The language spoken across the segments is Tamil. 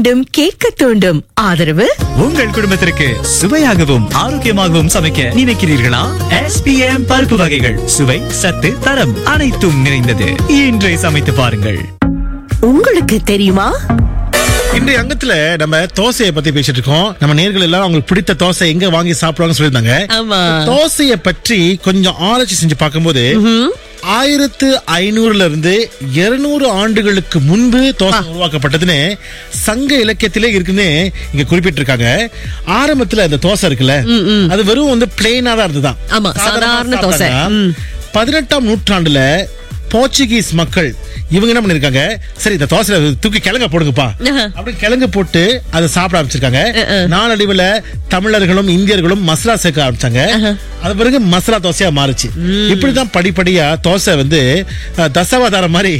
மீண்டும் கேட்க தூண்டும் ஆதரவு உங்கள் குடும்பத்திற்கு சுவையாகவும் ஆரோக்கியமாகவும் சமைக்க நினைக்கிறீர்களா எஸ்பிஎம் பருப்பு வகைகள் சுவை சத்து தரம் அனைத்தும் நிறைந்தது இன்றை சமைத்து பாருங்கள் உங்களுக்கு தெரியுமா இன்றைய அங்கத்துல நம்ம தோசையை பத்தி பேசிட்டு இருக்கோம் நம்ம நேர்கள் எல்லாம் அவங்களுக்கு பிடித்த தோசை எங்க வாங்கி சாப்பிடுவாங்கன்னு சொல்லியிருந்தாங்க ஆமா. தோசையை பற்றி கொஞ்சம் ஆராய்ச்சி செஞ்சு பார்க்கும்போது ஆயிரத்து ஐநூறுல இருந்து இருநூறு ஆண்டுகளுக்கு முன்பு தோசை உருவாக்கப்பட்டதுன்னு சங்க இலக்கியத்திலே இருக்குன்னு இங்க குறிப்பிட்டிருக்காங்க ஆரம்பத்துல அந்த தோசை இருக்குல்ல அது வெறும் வந்து பிளெயினா தான் இருந்துதான் ஆமா, சாதாரண தோசை. ம். பதினெட்டாம் நூற்றாண்டுல போர்ச்சுகீஸ் மக்கள் இவங்க என்ன பண்ணிருக்காங்க சரி இந்த தோசையில தூக்கி கிழங்க போடுங்கப்பா ஆஹா. அப்படி கிழங்கு போட்டு அதை சாப்பிட ஆரம்பிச்சிருக்காங்க நாளடைவுல தமிழர்களும் இந்தியர்களும் மசாலா சேர்க்க ஆரம்பிச்சாங்க அது பிறகு மசாலா தோசையா மாறுச்சு இப்படிதான் படிப்படியா தோசை வந்து அஹ், தசாவதாரம் மாதிரி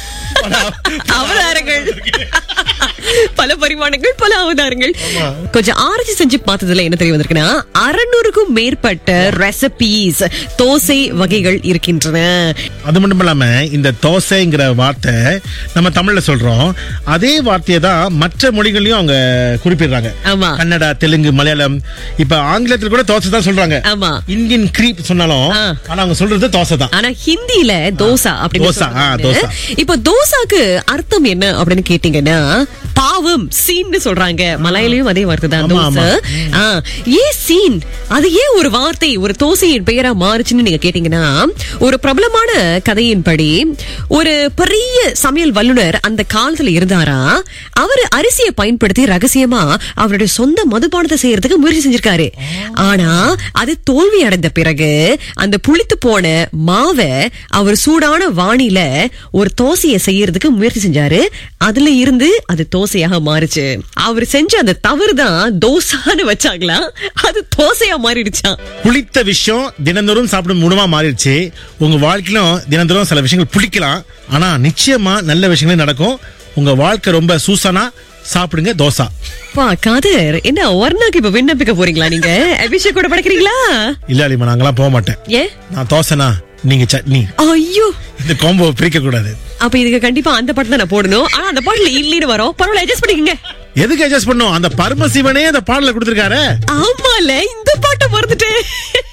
அவதாரங்கள் பல பரிமாணங்கள் பல அவதாரங்கள் கொஞ்சம் ஆராய்ச்சி செஞ்சு பார்த்ததுல என்ன தெரிய வந்திருக்குன்னா அறுநூறுக்கும் மேற்பட்ட ரெசிபீஸ் தோசை வகைகள் இருக்கின்றன அது மட்டும் இல்லாம இந்த தோசைங்கிற வார்த்தை நம்ம தமிழ்ல சொல்றோம் அதே வார்த்தையை தான் மற்ற மொழிகளையும் அவங்க குறிப்பிடுறாங்க ஆமா. கன்னடா தெலுங்கு மலையாளம் இப்ப ஆங்கிலத்துல கூட தோசை தான் சொல்றாங்க ஆமா. இந்தியன் கிரீப் சொன்னாலும் ஆ. ஆனா அவங்க சொல்றது தோசை தான் ஆனா ஹிந்தில தோசா அப்படின்னு தோசா, ஆ, சொல்றாங்க. தோசா. இப்ப தோசாக்கு அர்த்தம் என்ன அப்படின்னு கேட்டீங்கன்னா பாவம் சீன்னு சொல்றாங்க மலையிலயும் அதே வார்த்தை தான் ஆமா, தோசை ஆ, ஏன் சீன் அது ஏன் ஒரு வார்த்தை ஒரு தோசையின் பெயரா மாறுச்சுன்னு நீங்க கேட்டீங்கன்னா ஒரு பிரபலமான கதையின்படி ஒரு பெரிய சமையல் வல்லுனர் அந்த காலத்துல இருந்தாரா அவர் அரிசியை பயன்படுத்தி ரகசியமா அவருடைய சொந்த மதுபானத்தை செய்யறதுக்கு முயற்சி செஞ்சிருக்காரு ஆனா அது தோல்வி அடைந்த பிறகு அந்த புளித்து போன மாவை அவர் சூடான வாணியில ஒரு தோசையை செய்யறதுக்கு முயற்சி செஞ்சாரு அதுல இருந்து அது தோசையாக மாறுச்சு அவர் செஞ்ச அந்த தவறு தான் தோசான்னு வச்சாங்களா அது தோசையா மாறிடுச்சாம் புளித்த விஷயம் தினந்தோறும் சாப்பிடும் உணவா மாறிடுச்சு உங்க வாழ்க்கையிலும் தினந்தோறும் சில விஷயங்கள் புளிக்கலாம் ஆனா நிச்சயமா நல்ல விஷயங்களே நடக்கும் உங்க வாழ்க்கை ரொம்ப சூசனா சாப்பிடுங்க தோசா பா காதர் என்ன ஒர்னாக்கு இப்ப விண்ணப்பிக்க போறீங்களா நீங்க அபிஷேக் கூட படைக்கிறீங்களா இல்ல அலிமா நாங்கெல்லாம் போக மாட்டேன் ஏன் நான் தோசைனா நீங்க சட்னி ஐயோ இந்த காம்போ பிரிக்க கூடாது அப்ப இதுக்கு கண்டிப்பா அந்த பாட்டு தான் நான் போடணும் ஆனா அந்த பாட்டுல இல்லைன்னு வரும் பரவாயில்ல அட்ஜஸ்ட் பண்ணிக்கங்க எதுக்கு அட்ஜஸ்ட் பண்ணும் அந்த பரமசிவனே அந்த பாடல கொடுத்திருக்காரு ஆமால இந்த பாட்டை மறந்துட்டேன்